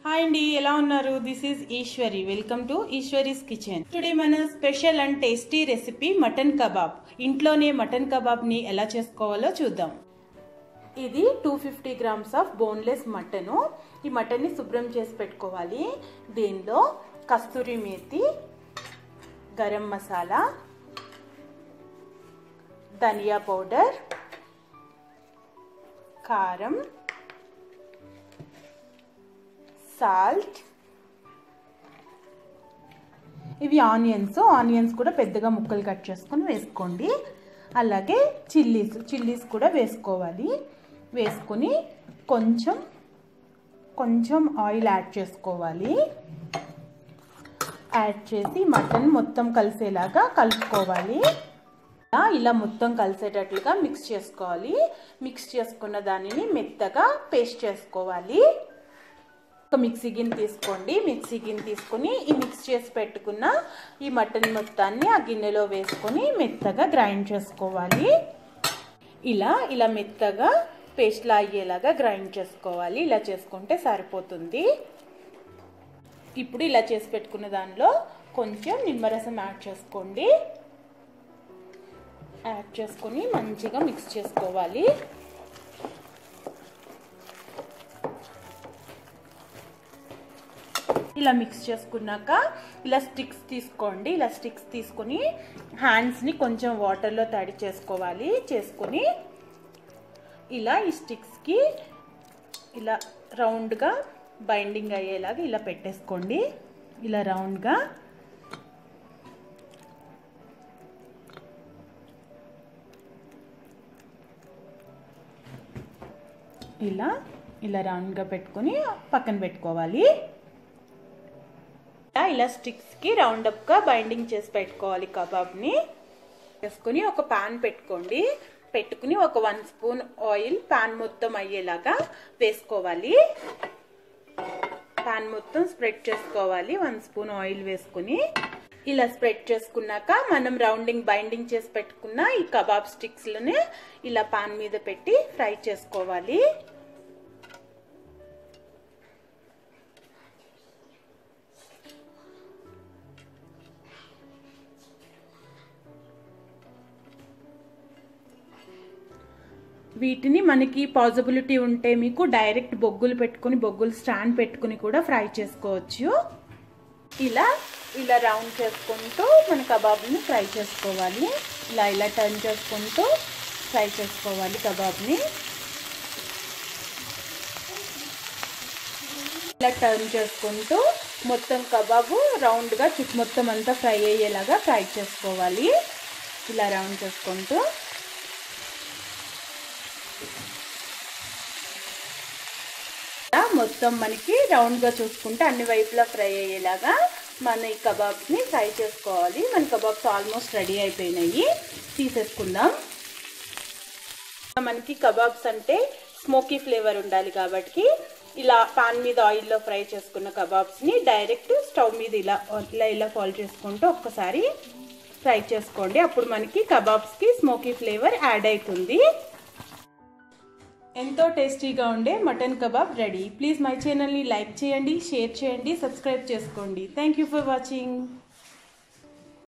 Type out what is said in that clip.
hi అండి ఎలా ఉన్నారు this is Eshwari welcome to Eshwari's kitchen today మన special and tasty recipe mutton kebab ఇంట్లోనే మటన్ కబాబ్ని ఎలా చేసుకోవాలో చూద్దాం ఇది two fifty grams of boneless mutton ఈ మటన్ని శుభ్రం చేసి పెట్టుకోవాలి దీనిలో కస్తూరి మేతి గరం మసాలా ధనియా పౌడర్ కారం సాల్ట్ ఇవి ఆనియన్స్ ఆనియన్స్ కూడా పెద్దగా ముక్కలు కట్ చేసుకొని వేసుకోండి అలాగే చిల్లీస్ చిల్లీస్ కూడా వేసుకోవాలి వేసుకొని కొంచెం కొంచెం ఆయిల్ యాడ్ చేసుకోవాలి యాడ్ చేసి మటన్ మొత్తం కలిసేలాగా కలుపుకోవాలి ఇలా మొత్తం కలిసేటట్లుగా మిక్స్ చేసుకోవాలి మిక్స్ చేసుకున్న దానిని మెత్తగా పేస్ట్ చేసుకోవాలి ఒక మిక్సీ గిన్నె తీసుకోండి మిక్సీ గిన్నె తీసుకొని ఈ మిక్స్ చేసి పెట్టుకున్న ఈ మటన్ మొత్తాన్ని ఆ గిన్నెలో వేసుకొని మెత్తగా గ్రైండ్ చేసుకోవాలి ఇలా ఇలా మెత్తగా పేస్ట్లా అయ్యేలాగా గ్రైండ్ చేసుకోవాలి ఇలా చేసుకుంటే సరిపోతుంది ఇప్పుడు ఇలా చేసి పెట్టుకున్న దానిలో కొంచెం నిమ్మరసం యాడ్ చేసుకోండి యాడ్ చేసుకొని మంచిగా మిక్స్ చేసుకోవాలి ఇలా మిక్స్ చేసుకున్నాక ఇలా స్టిక్స్ తీసుకోండి ఇలా స్టిక్స్ తీసుకొని హ్యాండ్స్ని కొంచెం వాటర్లో తడి చేసుకోవాలి చేసుకొని ఇలా ఈ స్టిక్స్కి ఇలా రౌండ్గా బైండింగ్ అయ్యేలాగా ఇలా పెట్టేసుకోండి ఇలా రౌండ్గా ఇలా ఇలా రౌండ్గా పెట్టుకొని పక్కన పెట్టుకోవాలి ఇలా స్టిక్స్కి రౌండప్గా బైండింగ్ చేసి పెట్టుకోవాలి కబాబ్ని వేసుకుని ఒక పాన్ పెట్టుకోండి పెట్టుకుని ఒక వన్ స్పూన్ ఆయిల్ పాన్ మొత్తం అయ్యేలాగా వేసుకోవాలి పాన్ మొత్తం స్ప్రెడ్ చేసుకోవాలి వన్ స్పూన్ ఆయిల్ వేసుకుని ఇలా స్ప్రెడ్ చేసుకున్నాక మనం రౌండింగ్ బైండింగ్ చేసి పెట్టుకున్న ఈ కబాబ్ స్టిక్స్లోనే ఇలా పాన్ మీద పెట్టి ఫ్రై చేసుకోవాలి వీటిని మనకి పాసిబిలిటీ ఉంటే మీకు డైరెక్ట్ బొగ్గులు పెట్టుకుని బొగ్గులు స్టాండ్ పెట్టుకుని కూడా ఫ్రై చేసుకోవచ్చు ఇలా ఇలా రౌండ్ చేసుకుంటూ మన కబాబ్ని ఫ్రై చేసుకోవాలి ఇలా ఇలా టర్న్ చేసుకుంటూ ఫ్రై చేసుకోవాలి కబాబ్ని ఇలా టర్న్ చేసుకుంటూ మొత్తం కబాబు రౌండ్గా చుట్టూ మొత్తం అంతా ఫ్రై అయ్యేలాగా ఫ్రై చేసుకోవాలి ఇలా రౌండ్ చేసుకుంటూ మొత్తం మనకి రౌండ్గా చూసుకుంటే అన్ని వైపులా ఫ్రై అయ్యేలాగా మన ఈ కబాబ్స్ని ఫ్రై చేసుకోవాలి మన కబాబ్స్ ఆల్మోస్ట్ రెడీ అయిపోయినాయి తీసేసుకుందాం మనకి కబాబ్స్ అంటే స్మోకీ ఫ్లేవర్ ఉండాలి కాబట్టి ఇలా పాన్ మీద ఆయిల్లో ఫ్రై చేసుకున్న కబాబ్స్ని డైరెక్ట్ స్టవ్ మీద ఇలా ఇలా ఇలా ఫాల్ చేసుకుంటూ ఒక్కసారి ఫ్రై చేసుకోండి అప్పుడు మనకి కబాబ్స్కి స్మోకీ ఫ్లేవర్ యాడ్ అవుతుంది ఎంతో టేస్టీగా ఉండే mutton kebab ready please my ఛానల్ని లైక్ చేయండి షేర్ చేయండి సబ్స్క్రైబ్ చేసుకోండి థ్యాంక్ యూ ఫర్ వాచింగ్